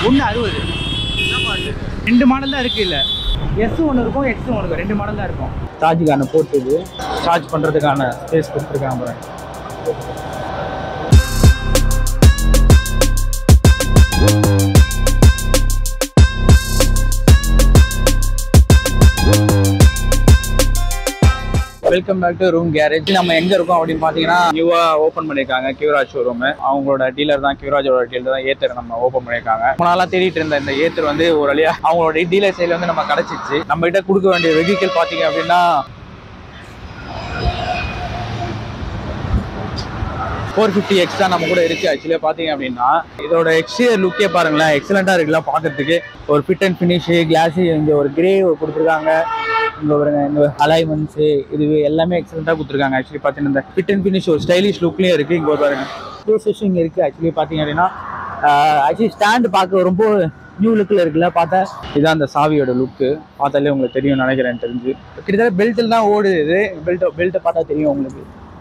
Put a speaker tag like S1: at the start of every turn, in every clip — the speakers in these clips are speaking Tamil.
S1: ஒன்று அறுபது ரெண்டு மாடல் தான் இருக்கு இல்லை எஸ் ஒன்று இருக்கும் எக்ஸ் ஒன்று இருக்கும் ரெண்டு மாடல் தான் இருக்கும் சார்ஜுக்கான போர்ட் இது சார்ஜ் பண்ணுறதுக்கான ஸ்பேஸ் கொடுத்துருக்காங்க பாருங்க welcome back to room garage நம்ம எங்க இருக்கோம் அப்படின்னு பாத்தீங்கன்னா நியூவா ஓபன் பண்ணிருக்காங்க கியூராஜ் ஷோரூம் அவங்களோட டீலர் தான் கியூராஜோட டீலர் தான் ஏத்தர் நம்ம ஓபன் பண்ணிருக்காங்க ரொம்ப நாளா தேடிட்டு இருந்த இந்த ஏத்தர் வந்து ஒரு வழியா அவங்களோட டீலர் சைடுல வந்து நம்ம கிடைச்சிச்சு நம்ம கிட்ட கொடுக்க வேண்டிய வெஹிக்கிள் பாத்தீங்க அப்படின்னா ஃபோர் ஃபிஃப்டி எக்ஸ் தான் நம்ம கூட இருக்கு ஆக்சுவலியாக பார்த்தீங்க அப்படின்னா இதோட எக்ஸ்டியர் லுக்கே பாருங்களேன் எக்ஸலண்ட்டாக இருக்குல்ல பார்க்கறதுக்கு ஒரு ஃபிட் அண்ட் ஃபினிஷு கிளாஸு இங்கே ஒரு கிரே கொடுத்துருக்காங்க இங்கே பாருங்க இந்த அலைன்மெண்ட்ஸு இது எல்லாமே எக்ஸலண்ட்டாக கொடுத்துருக்காங்க ஆக்சுவலி பார்த்தீங்கன்னா இந்த ஃபிட் அண்ட் ஃபினிஷ் ஒரு ஸ்டைலிஷ் லுக்லேயும் இருக்குது இங்கே பாருங்க டூ இங்கே இருக்குது ஆக்சுவலி பார்த்தீங்க அப்படின்னா ஆக்சுவலி ஸ்டாண்டு பார்க்க ரொம்ப நியூ லுக்கில் இருக்குல்ல பார்த்தா இதான் அந்த சாவியோட லுக்கு பார்த்தாலே உங்களுக்கு தெரியும் நினைக்கிறேன் தெரிஞ்சு கிட்டத்தட்ட பெல்ட்டில் தான் ஓடுது இது பெல்ட்டை பெல்ட்டை பார்த்தா தெரியும் உங்களுக்கு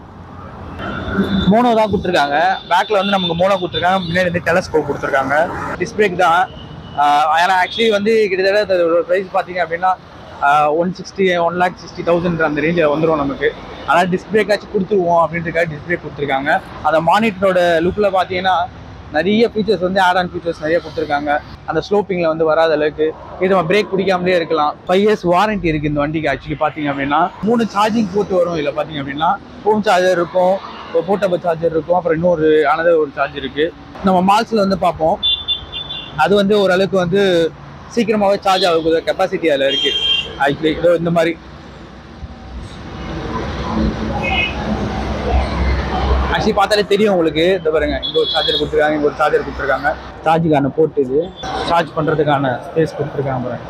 S1: மோனோ தான் கொடுத்துருக்காங்க பேக்கில் வந்து நமக்கு மோனோ கொடுத்துருக்காங்க முன்னாடி வந்து டெலஸ்கோப் கொடுத்துருக்காங்க டிஸ்பிளேக்கு தான் ஆஹ் ஏன்னா ஆக்சுவலி வந்து கிட்டத்தட்ட அதோட ப்ரைஸ் பார்த்தீங்க அப்படின்னா one sixty one lakh sixty thousand அந்த ரேஞ்சில் வந்துடும் நமக்கு ஆனால் டிஸ்பிளேக்காச்சும் கொடுத்துருவோம் அப்படின்றதுக்காக டிஸ்பிளே கொடுத்துருக்காங்க அந்த மானிட்டரோட லுக்கில் பார்த்தீங்கன்னா நிறைய ஃபீச்சர்ஸ் வந்து ஆட் ஆன் ஃபீச்சர்ஸ் நிறைய கொடுத்துருக்காங்க அந்த ஸ்லோப்பிங்கில் வந்து வராத அளவுக்கு இது நம்ம பிரேக் பிடிக்காமலே இருக்கலாம் ஃபைவ் இயர்ஸ் வாரண்டி இருக்குது இந்த வண்டிக்கு ஆக்சுவலி பார்த்தீங்க அப்படின்னா மூணு சார்ஜிங் போட்டு வரும் இதில் பார்த்தீங்க அப்படின்னா ஃபோன் சார்ஜர் இருக்கும் போர்ட்டபிள் சார்ஜர் இருக்கும் அப்புறம் இன்னொரு அனதர் ஒரு சார்ஜர் இருக்குது நம்ம மால்ஸில் வந்து பார்ப்போம் அது வந்து ஓரளவுக்கு வந்து சீக்கிரமாகவே சார்ஜ் ஆகக்கூடிய கெப்பாசிட்டி அதில் இருக்குது ஆக்சுவலி இதோ இந்த மாதிரி ஆக்சுவலி பார்த்தாலே தெரியும் உங்களுக்கு இந்த பாருங்க இங்க ஒரு சார்ஜர் கொடுத்துருக்காங்க இங்க ஒரு சார்ஜர் கொடுத்துருக்காங்க சார்ஜுக்கான போர்ட் இது சார்ஜ் பண்றதுக்கான ஸ்பேஸ் கொடுத்துருக்காங்க பாருங்க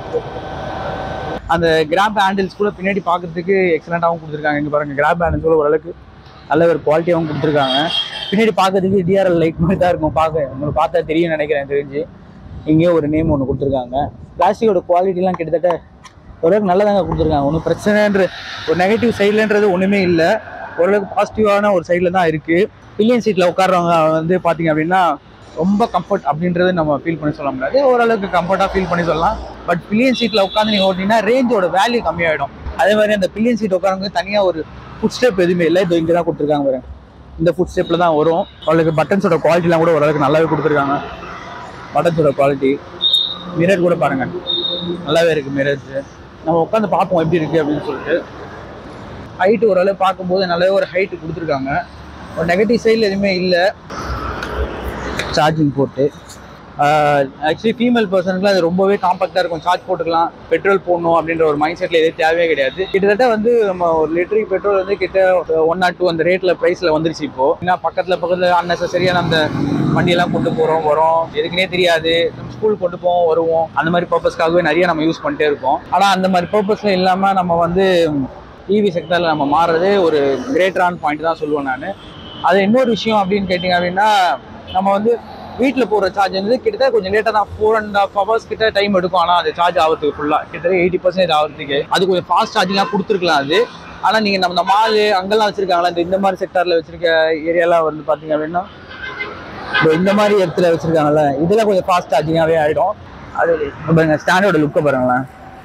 S1: அந்த கிராப் ஹேண்டில்ஸ் கூட பின்னாடி பார்க்கறதுக்கு எக்ஸலண்ட்டாகவும் கொடுத்துருக்காங்க இங்க பாருங்க கிராப் ஹேண்டில்ஸ் கூட ஓரளவுக்கு நல்ல ஒரு குவாலிட்டியாகவும் கொடுத்துருக்காங்க பின்னாடி பார்க்கறதுக்கு டிஆர்எல் லைட் மாதிரி தான் இருக்கும் பார்க்க உங்களுக்கு பார்த்தா தெரியும் நினைக்கிறேன் தெரிஞ்சு இங்கேயே ஒரு நேம் ஒன்று கொடுத்துருக்காங்க பிளாஸ்டிக்கோட குவாலிட்டிலாம் கிட்டத்தட்ட ஓரளவுக்கு நல்லதாங்க கொடுத்துருக்காங்க ஒன்றும் பிரச்சனைன்ற ஒரு நெகட்டிவ் சைட்லன்றது ஒன்றுமே இல்லை ஓரளவுக்கு பாசிட்டிவான ஒரு சைடில் தான் இருக்குது பில்லியன் சீட்டில் உட்கார்றவங்க வந்து பார்த்தீங்க அப்படின்னா ரொம்ப கம்ஃபர்ட் அப்படின்றது நம்ம ஃபீல் பண்ணி சொல்ல முடியாது ஓரளவுக்கு கம்ஃபர்ட்டாக ஃபீல் பண்ணி சொல்லலாம் பட் பில்லியன் சீட்டில் உட்காந்து நீங்கள் ஓட்டிங்கன்னா ரேஞ்சோட வேல்யூ கம்மியாயிடும் அதே மாதிரி அந்த பில்லியன் சீட் உட்காரவங்க தனியாக ஒரு ஃபுட் ஸ்டெப் எதுவுமே இல்லை இது இங்கே தான் கொடுத்துருக்காங்க பாருங்க இந்த ஃபுட் ஸ்டெப்பில் தான் வரும் அவளுக்கு பட்டன்ஸோட குவாலிட்டிலாம் கூட ஓரளவுக்கு நல்லாவே கொடுத்துருக்காங்க பட்டன்ஸோட குவாலிட்டி மிரர் கூட பாருங்க நல்லாவே இருக்கு மிரர்ஸ் நம்ம உட்காந்து பார்ப்போம் எப்படி இருக்கு அப்படின்னு சொல்லிட்டு ஹைட் ஓரளவு பார்க்கும்போது நல்லாவே ஒரு ஹைட் கொடுத்துருக்காங்க ஒரு நெகட்டிவ் சைடில் எதுவுமே இல்லை சார்ஜிங் போட்டு ஆக்சுவலி ஃபீமேல் பர்சனுக்குலாம் அது ரொம்பவே காம்பாக்டாக இருக்கும் சார்ஜ் போட்டுக்கலாம் பெட்ரோல் போடணும் அப்படின்ற ஒரு மைண்ட் செட்டில் எதுவும் தேவையே கிடையாது கிட்டத்தட்ட வந்து நம்ம ஒரு லிட்டருக்கு பெட்ரோல் வந்து கிட்ட ஒன் நாட் டூ அந்த ரேட்டில் ப்ரைஸில் வந்துருச்சு இப்போ ஏன்னா பக்கத்தில் பக்கத்தில் அன்னெசரியான அந்த வண்டியெல்லாம் கொண்டு போகிறோம் வரோம் எதுக்குன்னே தெரியாது நம்ம ஸ்கூல் கொண்டு போவோம் வருவோம் அந்த மாதிரி பர்பஸ்க்காகவே நிறைய நம்ம யூஸ் பண்ணிட்டே இருக்கோம் ஆனால் அந்த மாதிரி பர்பஸில் இல்லாமல் நம்ம வந்து இவி செக்டரில் நம்ம மாறுறது ஒரு கிரேட்டரான பாயிண்ட் தான் சொல்லுவேன் நான் அது இன்னொரு விஷயம் அப்படின்னு கேட்டிங்க அப்படின்னா நம்ம வந்து வீட்டில் போடுற சார்ஜ் வந்து கிட்டத்தட்ட கொஞ்சம் லேட்டாக தான் ஃபோர் அண்ட் ஹாஃப் ஹவர்ஸ் கிட்ட டைம் எடுக்கும் ஆனால் அது சார்ஜ் ஆகிறதுக்கு ஃபுல்லாக கிட்டத்தட்ட எயிட்டி பர்சன்டேஜ் ஆகிறதுக்கு அது கொஞ்சம் ஃபாஸ்ட் சார்ஜிங்லாம் கொடுத்துருக்கலாம் அது ஆனால் நீங்கள் நம்ம இந்த மால் அங்கெல்லாம் வச்சிருக்காங்களா இந்த இந்த மாதிரி செக்டாரில் வச்சிருக்க ஏரியாலாம் வந்து பார்த்தீங்க அப்படின்னா இதோ இந்த மாதிரி இடத்துல வச்சிருக்காங்கல்ல இதெல்லாம் கொஞ்சம் ஃபாஸ்ட் சார்ஜிங்காகவே ஆகிடும் அது பாருங்க ஸ்டாண்டோட லுக்கை பாருங்களேன்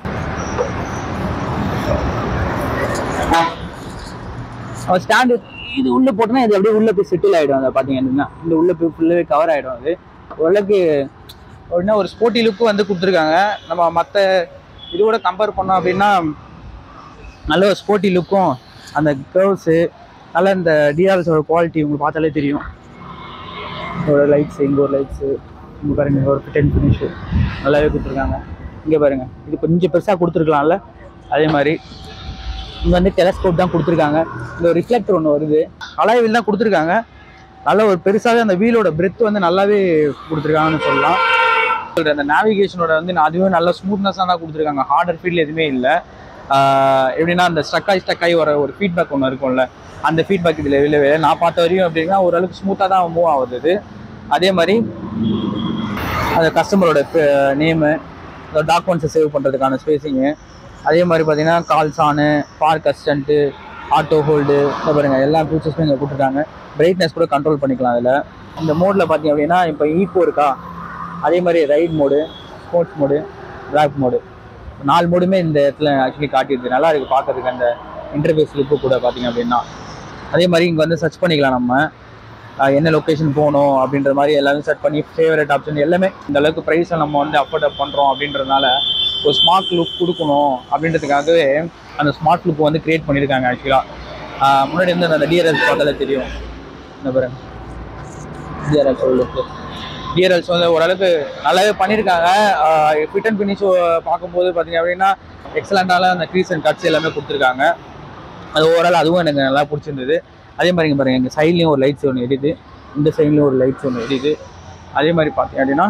S1: அவன் ஸ்டாண்டு இது உள்ள போட்டோன்னா இது அப்படியே உள்ள போய் செட்டில் ஆயிடும் அதை பார்த்தீங்கன்னா இந்த உள்ள போய் ஃபுல்லாகவே கவர் ஆயிடும் அது ஓரளவுக்கு என்ன ஒரு ஸ்போர்ட்டி லுக்கு வந்து கொடுத்துருக்காங்க நம்ம மற்ற இதோட கம்பேர் பண்ணோம் அப்படின்னா நல்ல ஒரு ஸ்போர்ட்டி லுக்கும் அந்த கர்வ்ஸு நல்ல இந்த டிஆர்எஸோட குவாலிட்டி உங்களுக்கு பார்த்தாலே தெரியும் ஒரு லைட்ஸ் இங்கே ஒரு லைட்ஸு இங்கே பாருங்க இங்க ஒரு டென் ஃபினிஷு நல்லாவே கொடுத்துருக்காங்க இங்கே பாருங்க இது கொஞ்சம் பெருசாக கொடுத்துருக்கலாம்ல அதே மாதிரி இங்கே வந்து டெலஸ்கோப் தான் கொடுத்துருக்காங்க இந்த ஒரு ரிஃப்ளெக்டர் ஒன்று வருது அலாய் வீல் தான் கொடுத்துருக்காங்க நல்ல ஒரு பெருசாகவே அந்த வீலோட பிரெத் வந்து நல்லாவே கொடுத்துருக்காங்கன்னு சொல்லலாம் சொல்கிறேன் அந்த நேவிகேஷனோட வந்து நான் அதுவே நல்ல ஸ்மூத்னஸாக தான் கொடுத்துருக்காங்க ஹார்டர் ஃபீல் எதுவுமே இல்லை எப்படின்னா அந்த ஸ்டக்காய் ஸ்டக்காய் வர ஒரு ஃபீட்பேக் ஒன்று இருக்கும்ல அந்த ஃபீட்பேக் இதில் இல்லவே இல்லை. நான் பார்த்த வரையும் அப்படின்னா ஓரளவுக்கு ஸ்மூத்தாக தான் மூவ் ஆகுது இது அதே மாதிரி அந்த கஸ்டமரோட நேமு டாக்குமெண்ட்ஸை சேவ் பண்ணுறதுக்கான ஸ்பேஸிங்கு அதே மாதிரி பார்த்தீங்கன்னா கால்ஸ் ஆனு பார்க் அசிஸ்டண்ட்டு ஆட்டோ ஹோல்டு இந்த பாருங்க எல்லா ஃபீச்சர்ஸுமே இங்கே கொடுத்துருக்காங்க பிரைட்னஸ் கூட கண்ட்ரோல் பண்ணிக்கலாம் அதில் இந்த மோடில் பார்த்தீங்க அப்படின்னா இப்போ ஈக்கோ இருக்கா அதே மாதிரி ride mode sports mode track mode நாலு மோடுமே இந்த இடத்துல ஆக்சுவலி காட்டியிருக்கு நல்லா இருக்கு பார்க்கறதுக்கு அந்த இன்டர்ஃபேஸ் லுக்கு கூட பார்த்தீங்க அப்படின்னா அதே மாதிரி இங்கே வந்து சர்ச் பண்ணிக்கலாம் நம்ம ஆஹ் என்ன லொக்கேஷன் போகணும் அப்படின்ற மாதிரி எல்லாமே செட் பண்ணி ஃபேவரட் ஆப்ஷன் எல்லாமே இந்த அளவுக்கு ப்ரைஸை நம்ம வந்து அஃபோர்ட் அப் பண்ணுறோம் அப்படின்றதுனால ஒரு ஸ்மார்ட் லுக் கொடுக்கணும் அப்படின்றதுக்காகவே அந்த ஸ்மார்ட் லுக் வந்து கிரியேட் பண்ணியிருக்காங்க ஆக்சுவலாக முன்னாடி வந்து அந்த டிஆர்எஸ் பார்த்தாலே தெரியும் இந்த பாருங்க டிஆர்எஸ் லுக்கு டிஆர்எல்ஸ் வந்து ஓரளவுக்கு நல்லாவே பண்ணியிருக்காங்க ஃபிட் அண்ட் ஃபினிஷ் பார்க்கும்போது பார்த்தீங்க அப்படின்னா எக்ஸலண்ட்டான அந்த க்ரீஸ் அண்ட் கட்ஸ் எல்லாமே கொடுத்துருக்காங்க அது ஓவரால் அதுவும் எனக்கு நல்லா பிடிச்சிருந்தது அதே மாதிரி இங்கே பாருங்க எங்கள் சைட்லேயும் ஒரு லைட்ஸ் ஒன்று எரியுது இந்த சைட்லேயும் ஒரு லைட்ஸ் ஒன்று எரியுது அதே மாதிரி பார்த்தீங்க அப்படின்னா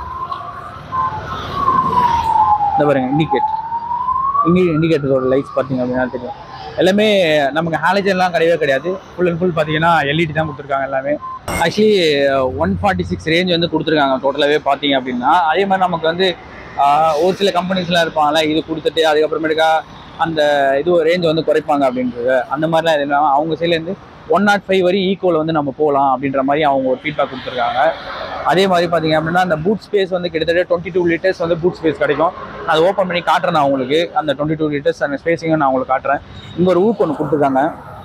S1: இந்த பாருங்க இண்டிகேட் இண்டி இண்டிகேட்டரோட லைட்ஸ் பார்த்தீங்க அப்படின்னா தெரியும் எல்லாமே நமக்கு ஹாலஜன்லாம் கிடையவே கிடையாது ஃபுல் அண்ட் ஃபுல் பார்த்தீங்கன்னா எல்இடி தான் கொடுத்துருக்காங்க எல்லாமே actually one forty six range வந்து கொடுத்துருக்காங்க டோட்டலாகவே பார்த்தீங்க அப்படின்னா அதே மாதிரி நமக்கு வந்து ஆஹ், ஒரு சில கம்பெனிஸ்லாம் இருப்பாங்கல்ல இது கொடுத்துட்டு அதுக்கப்புறமேட்டுக்கா அந்த இது ரேஞ்ச் வந்து குறைப்பாங்க அப்படின்றது அந்த மாதிரிலாம் எதுவும் இல்லாம அவங்க சைட்லேருந்து ஒன் நாட் ஃபைவ் வரையும் ஈக்குவல் வந்து நம்ம போகலாம் அப்படின்ற மாதிரி அவங்க ஒரு ஃபீட்பேக் கொடுத்துருக்காங்க அதே மாதிரி பார்த்தீங்க அப்படின்னா அந்த பூட் ஸ்பேஸ் வந்து கிட்டத்தட்ட டுவெண்ட்டி டூ லிட்டர்ஸ் வந்து பூட் ஸ்பேஸ் கிடைக்கும் அதை ஓப்பன் பண்ணி காட்டுறேன் நான் உங்களுக்கு அந்த டுவெண்ட்டி டூ லிட்டர்ஸ் அந்த ஸ்பேஸிங்கும் நான் உங்களுக்கு காட்டுறேன் இங்கே ஒரு ஊக்கு ஒன்று கொடுத்துருக்காங்க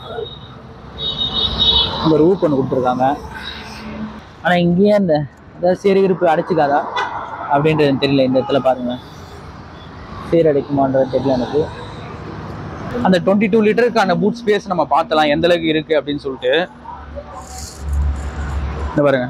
S1: இங்கே ஒரு ஊக்கு ஒன்று கொடுத்துருக்காங்க ஆனால் இங்கேயே அந்த அதாவது சேரிகிருப்பு அடைச்சிக்காதா அப்படின்றது தெரியல இந்த இடத்துல பாருங்க சேர் அடைக்குமான்றது தெரியல எனக்கு அந்த டுவெண்ட்டி டூ லிட்டருக்கான பூட் ஸ்பேஸ் நம்ம பார்த்தலாம் எந்த அளவுக்கு இருக்கு அப்படின்னு சொல்லிட்டு இந்த பாருங்க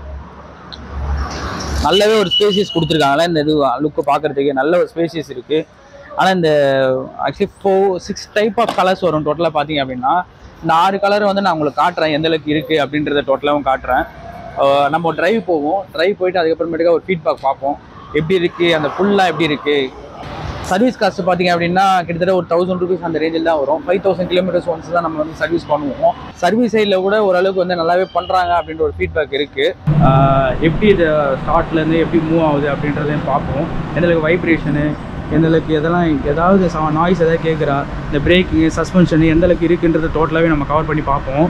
S1: நல்லாவே ஒரு ஸ்பேசியஸ் கொடுத்துருக்காங்களே இந்த இது லுக்கு பார்க்கறதுக்கு நல்ல ஒரு ஸ்பேசியஸ் இருக்கு ஆனால் இந்த actually four six type of colours வரும் டோட்டலாக பார்த்தீங்க அப்படின்னா இந்த ஆறு கலர் வந்து நான் உங்களுக்கு காட்டுறேன் எந்த அளவுக்கு இருக்குது அப்படின்றத டோட்டலாகவும் காட்டுறேன் ஆஹ் நம்ம டிரைவ் போவோம் டிரைவ் போயிட்டு அதுக்கப்புறமேட்டுக்கா ஒரு ஃபீட்பேக் பார்ப்போம் எப்படி இருக்குது அந்த ஃபுல்லாக எப்படி இருக்குது சர்வீஸ் காஸ்ட் பார்த்தீங்க அப்படின்னா கிட்டத்தட்ட ஒரு தௌசண்ட் ருபீஸ் அந்த ரேஞ்சில் தான் வரும் ஃபைவ் தௌசண்ட் கிலோமீட்டர்ஸ் ஒன்ஸ் தான் நம்ம வந்து சர்வீஸ் பண்ணுவோம் சர்வீஸ் சைடில் கூட ஓரளவுக்கு வந்து நல்லாவே பண்ணுறாங்க அப்படின்ற ஒரு ஃபீட்பேக் இருக்குது எப்படி இது ஸ்டார்ட்லேருந்து எப்படி மூவ் ஆகுது அப்படின்றதையும் பார்ப்போம் எந்த அளவுக்கு வைப்ரேஷனு எந்த அளவுக்கு எதெல்லாம் ஏதாவது நாய்ஸ் எதாவது கேட்குறா இந்த பிரேக்கிங்கு சஸ்பென்ஷன் எந்த அளவுக்கு இருக்குன்றதை டோட்டலாகவே நம்ம கவர் பண்ணி பார்ப்போம்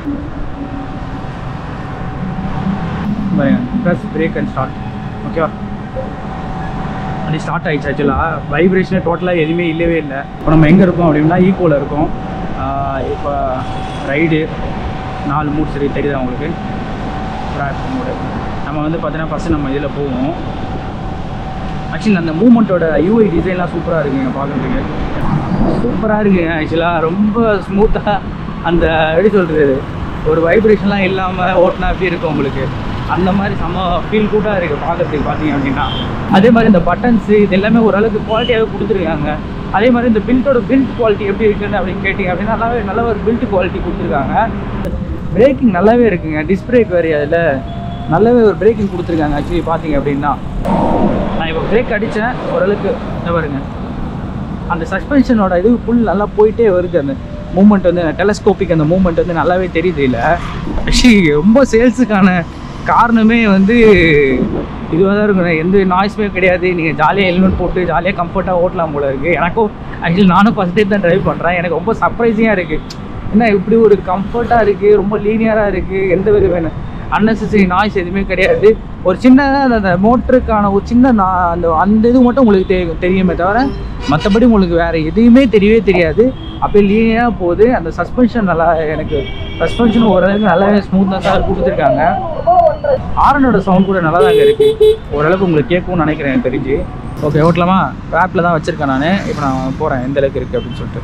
S1: ப்ளஸ் பிரேக் அண்ட் ஸ்டார்ட் ஓகேவா அப்படி ஸ்டார்ட் ஆயிடுச்சு ஆக்சுவலாக வைப்ரேஷனே டோட்டலாக எதுவுமே இல்லவே இல்லை இப்போ நம்ம எங்கே இருக்கோம் அப்படின்னா ஈக்குவலில் இருக்கோம் இப்போ ரைடு நாலு மூட் சரி தெரியுதா உங்களுக்கு ட்ராக் மூடு நம்ம வந்து பார்த்தீங்கன்னா ஃபஸ்ட்டு நம்ம இதில் போவோம் ஆக்சுவலி அந்த மூமெண்ட்டோட யூஐ டிசைன்லாம் சூப்பராக இருக்குங்க பார்க்குறதுக்கு சூப்பராக இருக்குங்க ஆக்சுவலாக ரொம்ப ஸ்மூத்தாக அந்த எப்படி சொல்கிறது ஒரு வைப்ரேஷன்லாம் இல்லாமல் ஓட்டினா எப்படி இருக்கும் உங்களுக்கு அந்த மாதிரி செம்ம ஃபீல் கூட்டாக இருக்குது பார்க்குறதுக்கு பார்த்தீங்க அப்படின்னா அதே மாதிரி இந்த பட்டன்ஸு இது எல்லாமே ஓரளவுக்கு குவாலிட்டியாகவே கொடுத்துருக்காங்க அதே மாதிரி இந்த பில்ட்டோட பில்ட் குவாலிட்டி எப்படி இருக்குன்னு அப்படின்னு கேட்டிங்க அப்படின்னா நல்லாவே நல்ல ஒரு பில்ட் குவாலிட்டி கொடுத்துருக்காங்க பிரேக்கிங் நல்லாவே இருக்குங்க டிஸ்க் பிரேக் வேறு அதில் நல்லாவே ஒரு பிரேக்கிங் கொடுத்துருக்காங்க ஆக்சுவலி பார்த்தீங்க அப்படின்னா நான் இப்போ பிரேக் அடித்தேன் ஓரளவுக்கு இந்த பாருங்க அந்த சஸ்பென்ஷனோட இது ஃபுல் நல்லா போயிட்டே வருது அந்த மூமெண்ட் வந்து டெலஸ்கோபிக் அந்த மூமெண்ட் வந்து நல்லாவே தெரியுது இல்லை ஆக்சுவலி ரொம்ப சேல்ஸுக்கான காரணமே வந்து இதுவாக தான் இருக்கும் எந்த நாய்ஸுமே கிடையாது நீங்கள் ஜாலியாக ஹெல்மெட் போட்டு ஜாலியாக கம்ஃபர்ட்டாக ஓட்டலாம் போல இருக்குது எனக்கும் ஆக்சுவலி நானும் ஃபஸ்ட் டைம் தான் ட்ரைவ் பண்ணுறேன் எனக்கு ரொம்ப சர்ப்ரைசிங்காக இருக்குது என்ன இப்படி ஒரு கம்ஃபர்ட்டாக இருக்குது ரொம்ப லீனியராக இருக்குது எந்த வித வேணும் அன்னெசரி நாய்ஸ் எதுவுமே கிடையாது ஒரு சின்ன அந்த- அந்த மோட்டருக்கான ஒரு சின்ன நா- அந்த அந்த இது மட்டும் உங்களுக்கு தெ தெரியுமே தவிர மற்றபடி உங்களுக்கு வேறு எதுவுமே தெரியவே தெரியாது அப்படியே லீனியாக போகுது அந்த சஸ்பென்ஷன் நல்லா எனக்கு சஸ்பென்ஷன் ஓரளவுக்கு நல்லாவே ஸ்மூத்னஸாக கொடுத்துருக்காங்க ஆரனோட சவுண்ட் கூட நல்லா தாங்க இருக்குது ஓரளவுக்கு உங்களுக்கு கேட்கும்னு நினைக்கிறேன் எனக்கு தெரிஞ்சு ஓகே ஓட்டலாமா ஆப்பில் தான் வச்சுருக்கேன் நான் இப்போ நான் போகிறேன் எந்த அளவுக்கு இருக்குது அப்படின்னு சொல்லிட்டு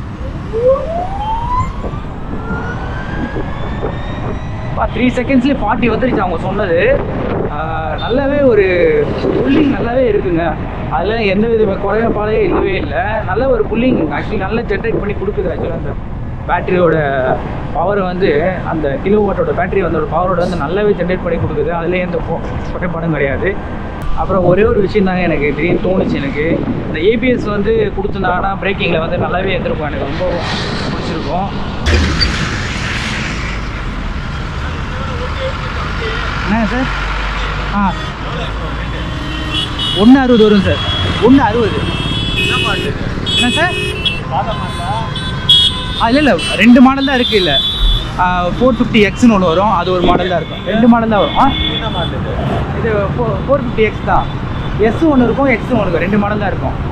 S1: த்ரீ செகண்ட்ஸ்லேயே ஃபார்ட்டி வந்துருச்சு அவங்க சொன்னது ஆஹ் நல்லாவே ஒரு புல்லிங் நல்லாவே இருக்குங்க அதில் எந்த வித குறைபாடே இல்லவே இல்லை நல்ல ஒரு புல்லிங் ஆக்சுவலி நல்லா ஜென்ரேட் பண்ணி கொடுக்குது ஆக்சுவலாக அந்த பேட்டரியோட பவரை வந்து அந்த கிலோ வாட்டோட பேட்டரி வந்து பவரோட வந்து நல்லாவே ஜென்ரேட் பண்ணி கொடுக்குது அதுலேயே எந்த கொ- குறைபாடும் கிடையாது அப்புறம் ஒரே ஒரு விஷயம் தாங்க எனக்கு திடீர்னு தோணுச்சு எனக்கு இந்த ஏபிஎஸ் வந்து கொடுத்துருந்தாங்கன்னா பிரேக்கிங்கில் வந்து நல்லாவே இருந்திருக்கும் எனக்கு ரொம்ப பிடிச்சிருக்கும் என்ன சார் ஆ ஒன்று அறுபது வரும் சார் ஒன்று அறுபது என்ன சார் ஆ இல்லை இல்லை ரெண்டு மாடல் தான் இருக்குது இல்லை ஃபோர் ஃபிஃப்டி எக்ஸ்னு ஒன்று வரும் அது ஒரு மாடல் தான் இருக்கும் ரெண்டு மாடல் தான் வரும் ஆ இது ஃபோர் ஃபிஃப்டி எக்ஸ் தான் எஸ் ஒன்று இருக்கும் எக்ஸ் ஒன்று இருக்கும் ரெண்டு மாடல் தான் இருக்கும்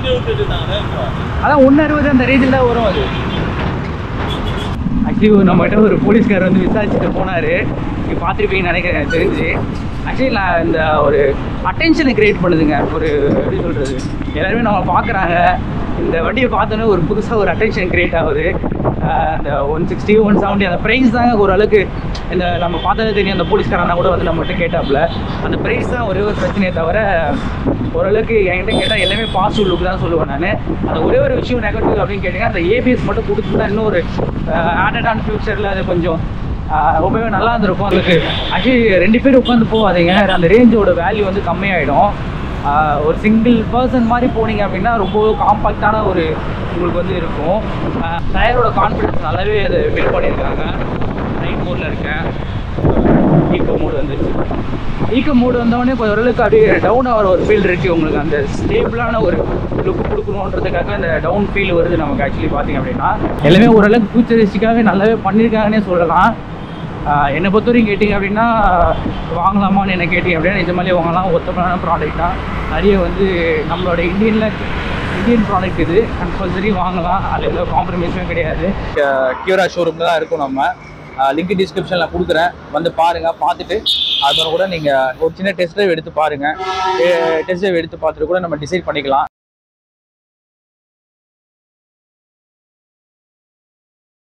S1: அதான் ஒன்று அறுபது அந்த ரேஞ்சில் தான் வரும் அது ஆக்சுவலி நம்மகிட்ட ஒரு போலீஸ்கார் வந்து விசாரிச்சுட்டு போனார் நீங்கள் பார்த்துருப்பீங்கன்னு நினைக்கிறேன் எனக்கு தெரிஞ்சு ஆக்சுவலி நான் இந்த ஒரு அட்டென்ஷனை கிரியேட் பண்ணுதுங்க ஒரு எப்படி சொல்கிறது எல்லாருமே நம்ம பார்க்குறாங்க இந்த வண்டியை பார்த்தோன்னே ஒரு புதுசாக ஒரு அட்டென்ஷன் கிரியேட் ஆகுது ஆஹ் அந்த ஒன் சிக்ஸ்டி ஒன் செவன்ட்டி அந்த ப்ரைஸ் தாங்க ஓரளவுக்கு இந்த நம்ம பார்த்ததே தெரியும் அந்த போலீஸ்காரனா கூட வந்து நம்மகிட்ட கேட்டாப்புல அந்த ப்ரைஸ் தான் ஒரே ஒரு பிரச்சனையே தவிர ஓரளவுக்கு என்கிட்ட கேட்டால் எல்லாமே பாசிட்டிவ் லுக் தான் சொல்லுவேன் நான் அந்த ஒரே ஒரு விஷயம் நெகட்டிவ் அப்படின்னு கேட்டிங்கன்னா அந்த ஏபிஎஸ் மட்டும் கொடுத்துருந்தா இன்னும் ஒரு ஆடட் ஆன் ஃபியூச்சரில் அது கொஞ்சம் ஆஹ் ரொம்பவே நல்லா இருந்திருக்கும் அதுக்கு ஆக்சுவலி ரெண்டு பேர் உட்காந்து போகாதீங்க அந்த ரேஞ்சோட வேல்யூ வந்து கம்மியாயிடும் ஆஹ் ஒரு சிங்கிள் பர்சன் மாதிரி போனீங்க அப்படின்னா ரொம்ப காம்பாக்டான ஒரு உங்களுக்கு வந்து இருக்கும் டயரோட கான்ஃபிடன்ஸ் நல்லாவே அதை பில்ட் பண்ணியிருக்காங்க நைட் மோடில் இருக்கேன் ஈக்கோ மோடு வந்துருச்சு ஈக்கோ மோடு வந்தவொடனே கொஞ்சம் ஓரளவுக்கு அப்படியே டவுன் ஆகிற ஒரு ஃபீல் இருக்குது உங்களுக்கு அந்த ஸ்டேபிளான ஒரு லுக் கொடுக்கணுன்றதுக்காக அந்த டவுன் ஃபீல் வருது நமக்கு ஆக்சுவலி பார்த்தீங்க அப்படின்னா எல்லாமே ஓரளவுக்கு ஃபியூச்சரிஸ்டிக்காகவே நல்லாவே பண்ணியிருக்காங்கன்னே சொல்லலாம் ஆஹ் என்னை பொறுத்த வரைக்கும் கேட்டிங்க அப்படின்னா வாங்கலாமான்னு என்ன கேட்டிங்க அப்படின்னா நிஜமாலே வாங்கலாம் ஒத்தமான ப்ராடக்ட் தான் நிறைய வந்து நம்மளோட இந்தியனில் இந்தியன் ப்ராடக்ட் இது கம்பல்சரி வாங்கலாம் அதில் எந்த காம்ப்ரமைஸுமே கிடையாது கியூரா ஷோரூமில் தான் இருக்கும் நம்ம லிங்க் டிஸ்கிரிப்ஷனில் கொடுக்குறேன் வந்து பாருங்கள் பார்த்துட்டு அதோட கூட நீங்கள் ஒரு சின்ன டெஸ்ட் ட்ரைவ் எடுத்து பாருங்கள் டெஸ்ட் ட்ரைவ் எடுத்து பார்த்துட்டு கூட நம்ம டிசைட் பண்ணிக்கலாம்